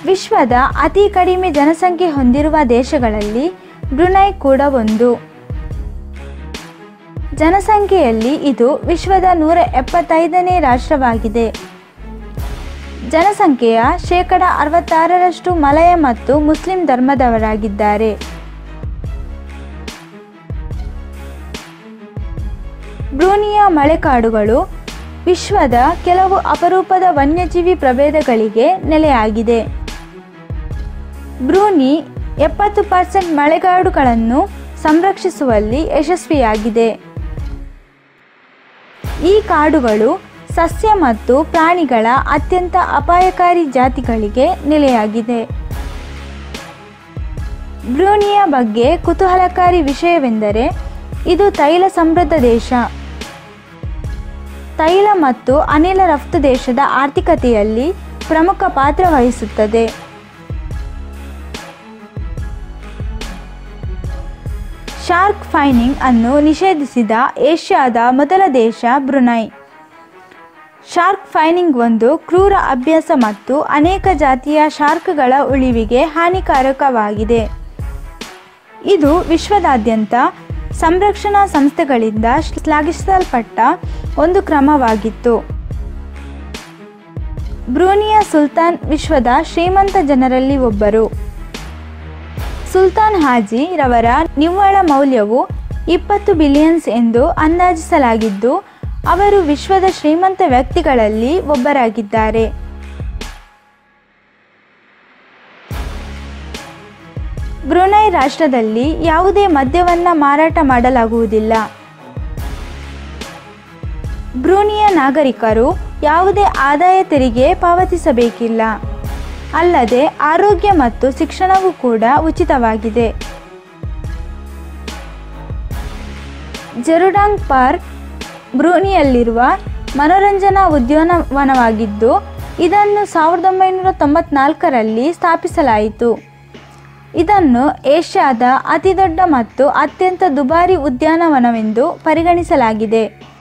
ವಿಶ್ವದ ಅತಿ ಕಡಿಮೆ ಜನಸಂಖ್ಯೆ ಹೊಂದಿರುವ ದೇಶಗಳಲ್ಲಿ ಬ್ರುನೈ ಕೂಡ ಒಂದು ಜನಸಂಖ್ಯೆಯಲ್ಲಿ ಇದು ವಿಶ್ವದ ನೂರ ಎಪ್ಪತ್ತೈದನೇ ರಾಷ್ಟ್ರವಾಗಿದೆ ಜನಸಂಖ್ಯೆಯ ಶೇಕಡ ಅರವತ್ತಾರರಷ್ಟು ಮಲಯ ಮತ್ತು ಮುಸ್ಲಿಂ ಧರ್ಮದವರಾಗಿದ್ದಾರೆ ಬ್ರೂನಿಯ ಮಳೆಕಾಡುಗಳು ವಿಶ್ವದ ಕೆಲವು ಅಪರೂಪದ ವನ್ಯಜೀವಿ ಪ್ರಭೇದಗಳಿಗೆ ನೆಲೆಯಾಗಿದೆ ಬ್ರೂನಿ ಎಪ್ಪತ್ತು ಪರ್ಸೆಂಟ್ ಮಳೆಗಾಡುಗಳನ್ನು ಸಂರಕ್ಷಿಸುವಲ್ಲಿ ಯಶಸ್ವಿಯಾಗಿದೆ ಈ ಕಾಡುಗಳು ಸಸ್ಯ ಮತ್ತು ಪ್ರಾಣಿಗಳ ಅತ್ಯಂತ ಅಪಾಯಕಾರಿ ಜಾತಿಗಳಿಗೆ ನೆಲೆಯಾಗಿದೆ ಬ್ರೂನಿಯ ಬಗ್ಗೆ ಕುತೂಹಲಕಾರಿ ವಿಷಯವೆಂದರೆ ಇದು ತೈಲ ಸಮೃದ್ಧ ದೇಶ ತೈಲ ಮತ್ತು ಅನಿಲ ರಫ್ತು ದೇಶದ ಆರ್ಥಿಕತೆಯಲ್ಲಿ ಪ್ರಮುಖ ಪಾತ್ರ ವಹಿಸುತ್ತದೆ ಶಾರ್ಕ್ ಫೈನಿಂಗ್ ಅನ್ನು ನಿಷೇಧಿಸಿದ ಏಷ್ಯಾದ ಮೊದಲ ದೇಶ ಬ್ರುನೈ ಶಾರ್ಕ್ ಫೈನಿಂಗ್ ಒಂದು ಕ್ರೂರ ಅಭ್ಯಾಸ ಮತ್ತು ಅನೇಕ ಜಾತಿಯ ಶಾರ್ಕ್ಗಳ ಉಳಿವಿಗೆ ಹಾನಿಕಾರಕವಾಗಿದೆ ಇದು ವಿಶ್ವದಾದ್ಯಂತ ಸಂರಕ್ಷಣಾ ಸಂಸ್ಥೆಗಳಿಂದ ಶ್ಲಾಘಿಸಲ್ಪಟ್ಟ ಒಂದು ಕ್ರಮವಾಗಿತ್ತು ಬ್ರೂನಿಯ ಸುಲ್ತಾನ್ ವಿಶ್ವದ ಶ್ರೀಮಂತ ಜನರಲ್ಲಿ ಒಬ್ಬರು ಸುಲ್ತಾನ್ ಹಾಜಿ ರವರ ನಿವ್ವಳ ಮೌಲ್ಯವು ಇಪ್ಪತ್ತು ಬಿಲಿಯನ್ಸ್ ಎಂದು ಅಂದಾಜಿಸಲಾಗಿದ್ದು ಅವರು ವಿಶ್ವದ ಶ್ರೀಮಂತ ವ್ಯಕ್ತಿಗಳಲ್ಲಿ ಒಬ್ಬರಾಗಿದ್ದಾರೆ ಬ್ರುನೈ ರಾಷ್ಟ್ರದಲ್ಲಿ ಯಾವುದೇ ಮದ್ಯವನ್ನು ಮಾರಾಟ ಮಾಡಲಾಗುವುದಿಲ್ಲ ಬ್ರೂನಿಯ ನಾಗರಿಕರು ಯಾವುದೇ ಆದಾಯ ತೆರಿಗೆ ಪಾವತಿಸಬೇಕಿಲ್ಲ ಅಲ್ಲದೆ ಆರೋಗ್ಯ ಮತ್ತು ಶಿಕ್ಷಣವೂ ಕೂಡ ಉಚಿತವಾಗಿದೆ ಜೆರುಡಾಂಗ್ ಪಾರ್ಕ್ ಬ್ರೂನಿಯಲ್ಲಿರುವ ಮನೋರಂಜನಾ ಉದ್ಯಾನವನವಾಗಿದ್ದು ಇದನ್ನು ಸಾವಿರದ ಒಂಬೈನೂರ ತೊಂಬತ್ನಾಲ್ಕರಲ್ಲಿ ಸ್ಥಾಪಿಸಲಾಯಿತು ಇದನ್ನು ಏಷ್ಯಾದ ಅತಿದೊಡ್ಡ ಮತ್ತು ಅತ್ಯಂತ ದುಬಾರಿ ಉದ್ಯಾನವನವೆಂದು ಪರಿಗಣಿಸಲಾಗಿದೆ